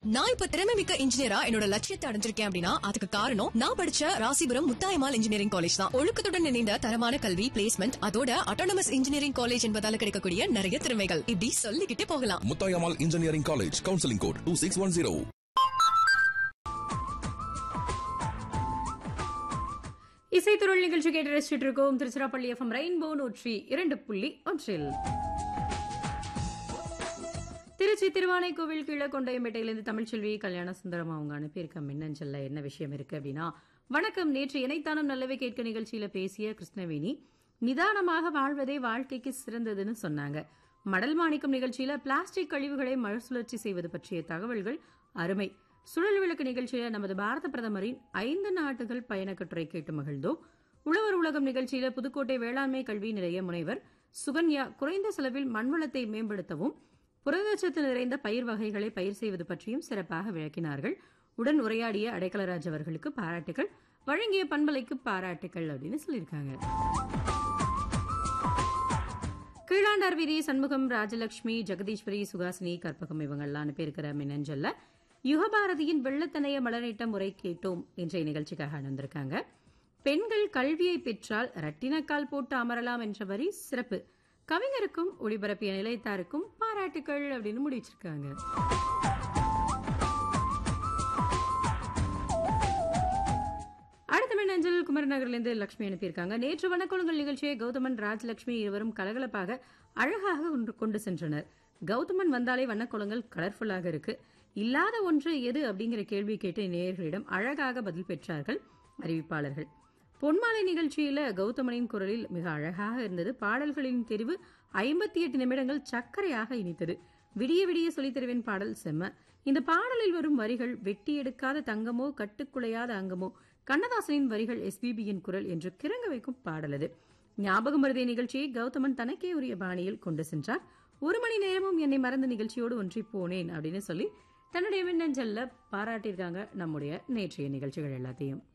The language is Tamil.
நான் இப்ப திறமை மிக்க இன்ஜினியரா என்னோட லட்சியத்தை அடைஞ்சிருக்கேன் அப்படின்னா அதுக்கு காரணம் நான் படிச்ச ராசிபுரம் முத்தாயமால் இன்ஜினியரிங் காலேஜ் தான் ஒழுக்கத்துடன் இணைந்த தரமான கல்வி பிளேஸ்மெண்ட் அதோட அட்டானமஸ் இன்ஜினியரிங் காலேஜ் என்பதால கிடைக்கக்கூடிய நிறைய திறமைகள் இப்படி சொல்லிக்கிட்டே போகலாம் Muthayammal engineering college counselling code two six one zero இசைத்துறள் நிகழ்ச்சி கேட்டு ரசிச்சுட்டு இருக்கோம் திருச்சிராப்பள்ளி எஃப்எம் ரெயின்போ நூற்றி இரண்டு புள்ளி ஒன்றில் திருச்சி திருவானைக்கோவில் கீழே கொண்டையம்பேட்டையிலிருந்து தமிழ்ச்செல்வி கல்யாண சுந்தரம் அவங்க அனுப்பியிருக்க மின்னஞ்சல்ல என்ன விஷயம் இருக்கு அப்படின்னா வணக்கம் நேற்று இணைத்தானும் நல்லவே கேட்க நிகழ்ச்சியில பேசிய கிருஷ்ணவேணி நிதானமாக வாழ்வதே வாழ்க்கைக்கு சிறந்ததுன்னு சொன்னாங்க மடல் மாணிக்கம் நிகழ்ச்சியில பிளாஸ்டிக் கழிவுகளை மறுசுழற்சி செய்வது பற்றிய தகவல்கள் அருமை சுழல் விளக்கு நிகழ்ச்சியில நமது பாரத பிரதமரின் ஐந்து நாட்டுகள் பயண கட்டுரை கேட்டு மகிழ்ந்தோம் உழவர் உலகம் நிகழ்ச்சியில புதுக்கோட்டை வேளாண்மை கல்வி நிலைய முனைவர் சுகன்யா குறைந்த செலவில் மண்வளத்தை மேம்படுத்தவும் புரதச்சத்து நிறைந்த பயிர் வகைகளை பயிர் செய்வது பற்றியும் சிறப்பாக விளக்கினார்கள் உடன் உரையாடிய அடைக்கலராஜ் அவர்களுக்கு பாராட்டுகள் வழங்கிய பண்பலைக்கு பாராட்டுகள் அப்படின்னு சொல்லியிருக்காங்க கீழாண்டார் வீதி சண்முகம் ராஜலட்சுமி ஜெகதீஸ்வரி சுகாசினி கற்பகம் இவங்கெல்லாம் அனுப்பியிருக்கிற மின்னஞ்சல்ல யுகபாரதியின் வெள்ளத்தனைய மலரிட்ட முறை கேட்டோம் என்ற நிகழ்ச்சிக்காக அனுந்திருக்காங்க பெண்கள் கல்வியை பெற்றால் ரட்டினக்கால் போட்டு அமரலாம் என்ற வரி சிறப்பு கவிஞருக்கும் ஒளிபரப்பிய நிலையத்தாருக்கும் பாராட்டுகள் அப்படின்னு முடிச்சிருக்காங்க அடுத்த மின்னஞ்சல் குமரநகர்லேருந்து லட்சுமி அனுப்பியிருக்காங்க நேற்று வனக்கொழுங்கல் நிகழ்ச்சியை கௌதமன் ராஜலட்சுமி இருவரும் கலகலப்பாக அழகாக கொண்டு- கொண்டு சென்றனர் கௌதமன் வந்தாலே வண்ணக்கொழுங்கல் கலர்ஃபுல்லாக இருக்கு இல்லாத ஒன்று எது அப்படிங்கிற கேள்வி கேட்டு நேயர்களிடம் அழகாக பதில் பெற்றார்கள் அறிவிப்பாளர்கள் பொன்மாலை நிகழ்ச்சியில கௌதமனின் குரலில் மிக அழகாக இருந்தது பாடல்களின் தெரிவு ஐம்பத்தி எட்டு நிமிடங்கள் சர்க்கரையாக இனித்தது விடிய விடிய சொல்லித் தருவேன் பாடல் செம்ம இந்த பாடலில் வரும் வரிகள் வெட்டி எடுக்காத தங்கமோ கட்டுக்குலையாத அங்கமோ கண்ணதாசனின் வரிகள் எஸ்பிபியின் குரல் என்று கிறங்க வைக்கும் பாடல் அது ஞாபகம் மருதிய நிகழ்ச்சியை கௌதமன் தனக்கே உரிய பாணியில் கொண்டு சென்றார் ஒரு மணி நேரமும் என்னை மறந்த நிகழ்ச்சியோடு ஒன்றி போனேன் அப்படின்னு சொல்லி தன்னுடைய மின்னஞ்சல்ல பாராட்டியிருக்காங்க நம்முடைய நேற்றைய நிகழ்ச்சிகள் எல்லாத்தையும்